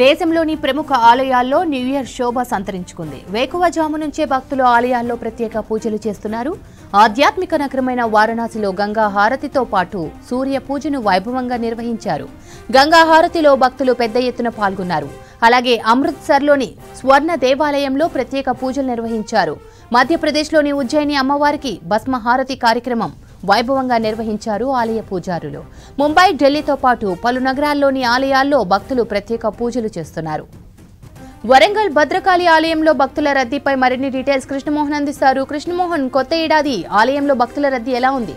దేశంలోని ప్రముఖ ఆలయాల్లో న్యూ ఇయర్ శోభ సంతరించుకుంది వేకువజాము నుంచే భక్తులు ఆలయాల్లో ప్రత్యేక పూజలు చేస్తున్నారు ఆధ్యాత్మిక నగరమైన వారణాసిలో గంగా హారతితో పాటు సూర్య పూజను వైభవంగా నిర్వహించారు గంగా హారతిలో భక్తులు పెద్ద ఎత్తున పాల్గొన్నారు అలాగే అమృత్సర్లోని స్వర్ణ దేవాలయంలో ప్రత్యేక పూజలు నిర్వహించారు మధ్యప్రదేశ్లోని ఉజ్జయిని అమ్మవారికి భస్మ హారతి కార్యక్రమం వైభవంగా నిర్వహించారు ఆలయ పూజారులు ముంబై ఢిల్లీతో పాటు పలు నగరాల్లోని ఆలయాల్లో భక్తులు ప్రత్యేక పూజలు చేస్తున్నారు వరంగల్ భద్రకాళి ఆలయంలో భక్తుల రద్దీపై మరిన్ని డీటెయిల్స్ కృష్ణమోహన్ అందిస్తారు కృష్ణమోహన్ కొత్త ఏడాది ఆలయంలో భక్తుల రద్దీ ఎలా ఉంది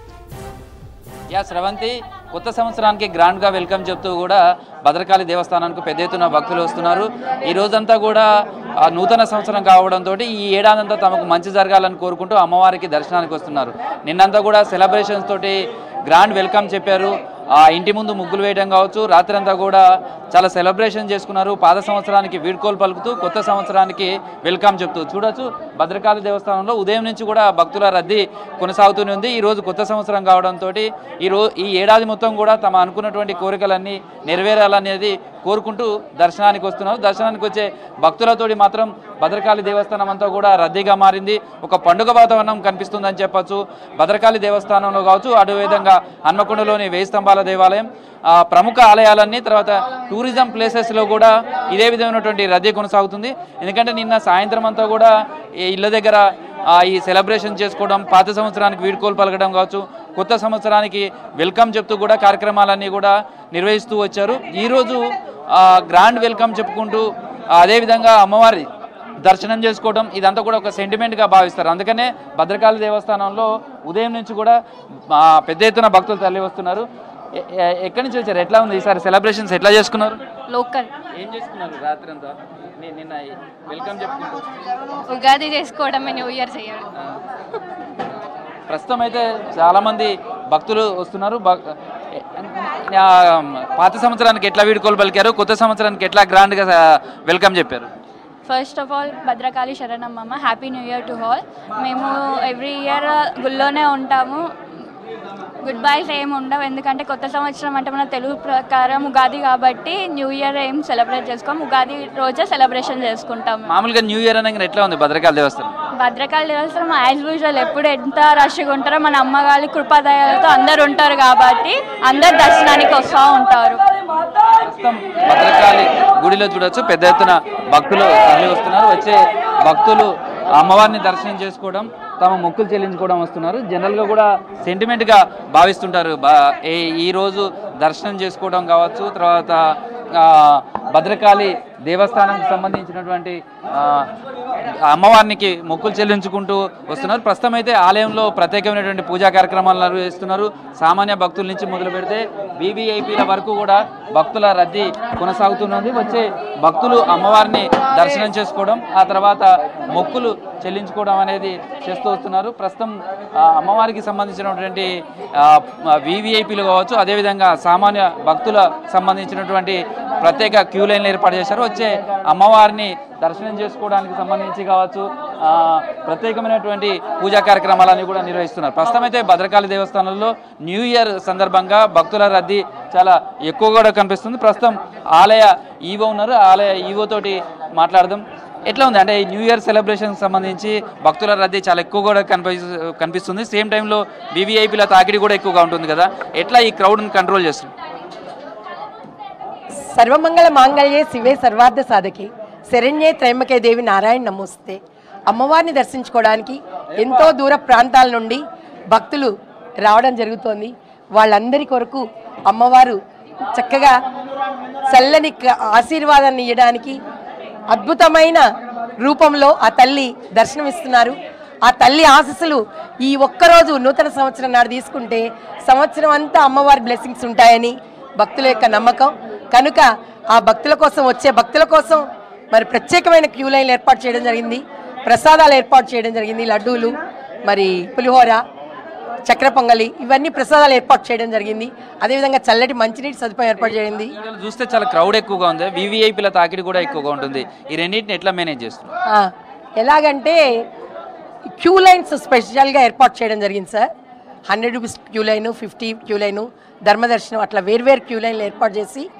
యా స్రవంతి కొత్త సంవత్సరానికి గ్రాండ్గా వెల్కమ్ చెప్తూ కూడా భద్రకాళి దేవస్థానానికి పెద్ద ఎత్తున భక్తులు వస్తున్నారు ఈ రోజంతా కూడా ఆ, నూతన సంవత్సరం కావడంతో ఈ ఏడాదంతా తమకు మంచి జరగాలని కోరుకుంటూ అమ్మవారికి దర్శనానికి వస్తున్నారు నిన్నంతా కూడా సెలబ్రేషన్స్ తోటి గ్రాండ్ వెల్కమ్ చెప్పారు ఆ ఇంటి ముందు ముగ్గులు వేయడం కావచ్చు రాత్రంతా కూడా చాలా సెలబ్రేషన్ చేసుకున్నారు పాత సంవత్సరానికి వీడ్కోలు పలుకుతూ కొత్త సంవత్సరానికి వెల్కమ్ చెప్తూ చూడొచ్చు భద్రకాళి దేవస్థానంలో ఉదయం నుంచి కూడా భక్తుల రద్దీ కొనసాగుతూనే ఉంది ఈ రోజు కొత్త సంవత్సరం కావడంతో ఈ రో ఈ ఏడాది మొత్తం కూడా తమ అనుకున్నటువంటి కోరికలన్నీ నెరవేరాలనేది కోరుకుంటూ దర్శనానికి వస్తున్నారు దర్శనానికి వచ్చే భక్తులతోటి మాత్రం భద్రకాళి దేవస్థానం అంతా కూడా రద్దీగా మారింది ఒక పండుగ వాతావరణం కనిపిస్తుందని చెప్పొచ్చు భద్రకాళి దేవస్థానంలో కావచ్చు అదేవిధంగా హన్మకొండలోని వేయి స్తంభాల దేవాలయం ఆ, ప్రముఖ ఆలయాలన్నీ తర్వాత టూరిజం ప్లేసెస్లో కూడా ఇదే విధమైనటువంటి రద్దీ కొనసాగుతుంది ఎందుకంటే నిన్న సాయంత్రం అంతా కూడా ఈ ఇళ్ళ దగ్గర ఆ, ఈ సెలబ్రేషన్ చేసుకోవడం పాత సంవత్సరానికి వీడ్కోలు పలకడం కావచ్చు కొత్త సంవత్సరానికి వెల్కమ్ చెప్తూ కూడా కార్యక్రమాలన్నీ కూడా నిర్వహిస్తూ వచ్చారు ఈరోజు ఆ, గ్రాండ్ వెల్కమ్ చెప్పుకుంటూ ఆ, అదేవిధంగా అమ్మవారి దర్శనం చేసుకోవడం ఇదంతా కూడా ఒక సెంటిమెంట్గా భావిస్తారు అందుకనే భద్రకాళి దేవస్థానంలో ఉదయం నుంచి కూడా ఆ, పెద్ద ఎత్తున భక్తులు తరలి వస్తున్నారు ఎ- ఎ- ఎక్కడి నుంచి వచ్చారు ఎట్లా ఉంది ఈసారి సెలబ్రేషన్స్ ఎట్లా చేసుకున్నారు లోకల్ ఏం చేసుకున్నారు రాత్రి అంతా నిన్న వెల్కమ్ చెప్పుకుంటూ ఉగాది చేసుకోవడమే న్యూ ఇయర్ చేయడం ఆ. ప్రస్తుతం అయితే చాలా మంది భక్తులు వస్తున్నారు భక్- ఆ, పాత సంవత్సరానికి ఎట్లా వీడుకోలు పలికారు కొత్త సంవత్సరానికి ఎట్లా గ్రాండ్గా వెల్కమ్ చెప్పారు first of all Bhadrakali Saranamma happy new year to all మేము ఎవ్రీ ఇయర్ గుళ్ళోనే ఉంటాము గుడ్ బైస్ ఏం ఉండవు ఎందుకంటే కొత్త సంవత్సరం అంటే మన తెలుగు ప్రకారం ఉగాది కాబట్టి న్యూ ఇయర్ ఏం సెలబ్రేట్ చేసుకోం ఉగాది రోజే సెలబ్రేషన్ చేసుకుంటాం మామూలుగా న్యూ ఇయర్ అనగా ఎట్లా ఉంది భద్రకాళి దేవస్థానం భద్రకాళి దేవస్థానం యాజ్ యూజువల్ ఎప్పుడు ఎంత రష్గా ఉంటారో మన అమ్మగారి కృపాదయాలతో అందరు ఉంటారు కాబట్టి అందరు దర్శనానికి వస్తూ ఉంటారు ప్రస్తుతం భద్రకాళి గుడిలో చూడొచ్చు పెద్ద ఎత్తున భక్తులు తరలి వస్తున్నారు వచ్చే భక్తులు అమ్మవారిని దర్శనం చేసుకోవడం తమ మొక్కులు చెల్లించుకోవడం వస్తున్నారు జనరల్గా కూడా సెంటిమెంట్గా భావిస్తుంటారు బా ఏ- ఈ రోజు దర్శనం చేసుకోవడం కావచ్చు తర్వాత ఆ, భద్రకాళి దేవస్థానానికి సంబంధించినటువంటి ఆ, అమ్మవారికి మొక్కులు చెల్లించుకుంటూ వస్తున్నారు ప్రస్తుతం అయితే ఆలయంలో ప్రత్యేకమైనటువంటి పూజా కార్యక్రమాలు నిర్వహిస్తున్నారు సామాన్య భక్తుల నుంచి మొదలు పెడితే బీవీఐపీల వరకు కూడా భక్తుల రద్దీ కొనసాగుతున్నది వచ్చే భక్తులు అమ్మవారిని దర్శనం చేసుకోవడం ఆ తర్వాత మొక్కులు చెల్లించుకోవడం అనేది చేస్తూ వస్తున్నారు ప్రస్తుతం ఆ, అమ్మవారికి సంబంధించినటువంటి వివిఐపీలు కావచ్చు అదేవిధంగా సామాన్య భక్తుల సంబంధించినటువంటి ప్రత్యేక క్యూ లైన్లు ఏర్పాటు చేశారు వచ్చే అమ్మవారిని దర్శనం చేసుకోవడానికి సంబంధించి కావచ్చు ఆ, ప్రత్యేకమైనటువంటి పూజా కార్యక్రమాలన్నీ కూడా నిర్వహిస్తున్నారు ప్రస్తుతం అయితే భద్రకాళి దేవస్థానంలో న్యూ ఇయర్ సందర్భంగా భక్తుల రద్దీ చాలా ఎక్కువ కూడా కనిపిస్తుంది ప్రస్తుతం ఆలయ ఈవో ఉన్నారు ఆలయ ఈవో తోటి మాట్లాడదాం ఎట్లా ఉంది అంటే ఈ న్యూ ఇయర్ సెలబ్రేషన్ సంబంధించి భక్తుల రద్దీ చాలా ఎక్కువ కూడా కనిపి కనిపిస్తుంది సేమ్ టైంలో వివిఐపీల తాకిడి కూడా ఎక్కువగా ఉంటుంది కదా ఎట్లా ఈ క్రౌడ్ని కంట్రోల్ చేస్తుంది సర్వమంగళ మాంగళ్యే శివే సర్వార్థ సాధకి శరణ్యే త్రైమకే దేవి నారాయణ నమోస్తే అమ్మవారిని దర్శించుకోవడానికి ఎంతో దూర ప్రాంతాల నుండి భక్తులు రావడం జరుగుతోంది వాళ్ళందరి కొరకు అమ్మవారు చక్కగా చల్లని క- ఆశీర్వాదాన్ని ఇవ్వడానికి అద్భుతమైన రూపంలో ఆ తల్లి దర్శనమిస్తున్నారు ఆ తల్లి ఆశీస్సులు ఈ ఒక్కరోజు నూతన సంవత్సరం నాడు తీసుకుంటే సంవత్సరం అంతా అమ్మవారి బ్లెస్సింగ్స్ ఉంటాయని భక్తుల యొక్క నమ్మకం కనుక ఆ భక్తుల కోసం వచ్చే భక్తుల కోసం మరి ప్రత్యేకమైన క్యూ లైన్లు ఏర్పాటు చేయడం జరిగింది ప్రసాదాలు ఏర్పాటు చేయడం జరిగింది లడ్డూలు మరి పులిహోర చక్కెర పొంగలి ఇవన్నీ ప్రసాదాలు ఏర్పాటు చేయడం జరిగింది అదేవిధంగా చల్లటి మంచినీటి సదుపాయం ఏర్పాటు చేయండి ఇవాళ చూస్తే చాలా క్రౌడ్ ఎక్కువగా ఉంది వివిఐపీల తాకిడి కూడా ఎక్కువగా ఉంటుంది ఈ రెండింటిని ఎట్లా మేనేజ్ చేస్తున్నారు ఆ, ఎలాగంటే క్యూ లైన్స్ స్పెషల్గా ఏర్పాటు చేయడం జరిగింది sir hundred rupees queue line fifty queue line ధర్మదర్శనం అట్లా వేర్వేరు క్యూ లైన్లు ఏర్పాటు చేసి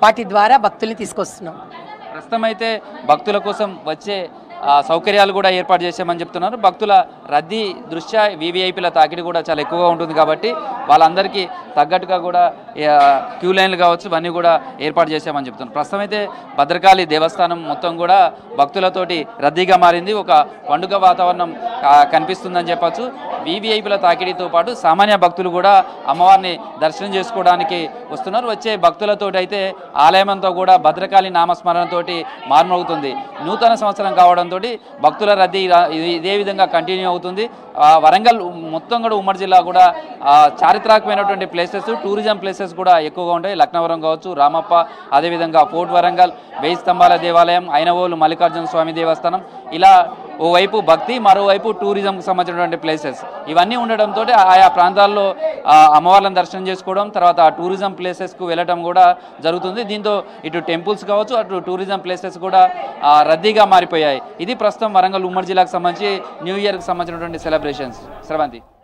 వాటి ద్వారా భక్తుల్ని తీసుకొస్తున్నాం ప్రస్తుతం అయితే భక్తుల కోసం వచ్చే ఆ, సౌకర్యాలు కూడా ఏర్పాటు చేసామని చెప్తున్నారు భక్తుల రద్దీ దృష్ట్యా వీవీఐపీల తాకిడి కూడా చాలా ఎక్కువగా ఉంటుంది కాబట్టి వాళ్ళందరికీ తగ్గట్టుగా కూడా ఆ, క్యూ లైన్లు కావచ్చు ఇవన్నీ కూడా ఏర్పాటు చేసామని చెప్తున్నారు ప్రస్తుతం అయితే భద్రకాళి దేవస్థానం మొత్తం కూడా భక్తులతోటి రద్దీగా మారింది ఒక పండుగ వాతావరణం కా- కనిపిస్తుందని చెప్పొచ్చు వీవీఐపీల తాకిడితో పాటు సామాన్య భక్తులు కూడా అమ్మవారిని దర్శనం చేసుకోవడానికి వస్తున్నారు వచ్చే భక్తులతోటి అయితే ఆలయం అంతా కూడా భద్రకాళి నామస్మరణతోటి మారుమోగుతుంది నూతన సంవత్సరం కావడంతో భక్తుల రద్దీ రా- ఇది- ఇదే విధంగా కంటిన్యూ అవుతుంది ఆ, వరంగల్ మొత్తం కూడా ఉమ్మడి జిల్లా కూడా ఆ, చారిత్రాత్మకమైనటువంటి ప్లేసెస్ టూరిజం ప్లేసెస్ కూడా ఎక్కువగా ఉంటాయి లక్నవరం కావచ్చు రామప్ప అదేవిధంగా ఫోర్ట్ వరంగల్ వెయ్యి స్తంభాల దేవాలయం అయినవోలు మల్లికార్జున స్వామి దేవస్థానం ఇలా ఓవైపు భక్తి మరోవైపు టూరిజంకి సంబంధించినటువంటి ప్లేసెస్ ఇవన్నీ ఉండడంతో ఆయా ప్రాంతాల్లో ఆ, అమ్మవార్లను దర్శనం చేసుకోవడం తర్వాత ఆ టూరిజం ప్లేసెస్కు వెళ్ళటం కూడా జరుగుతుంది దీంతో ఇటు టెంపుల్స్ కావచ్చు అటు టూరిజం ప్లేసెస్ కూడా ఆ, రద్దీగా మారిపోయాయి ఇది ప్రస్తుతం వరంగల్ ఉమ్మడి జిల్లాకు సంబంధించి న్యూ ఇయర్కి సంబంధించినటువంటి సెలబ్రేషన్స్ శ్రవంతి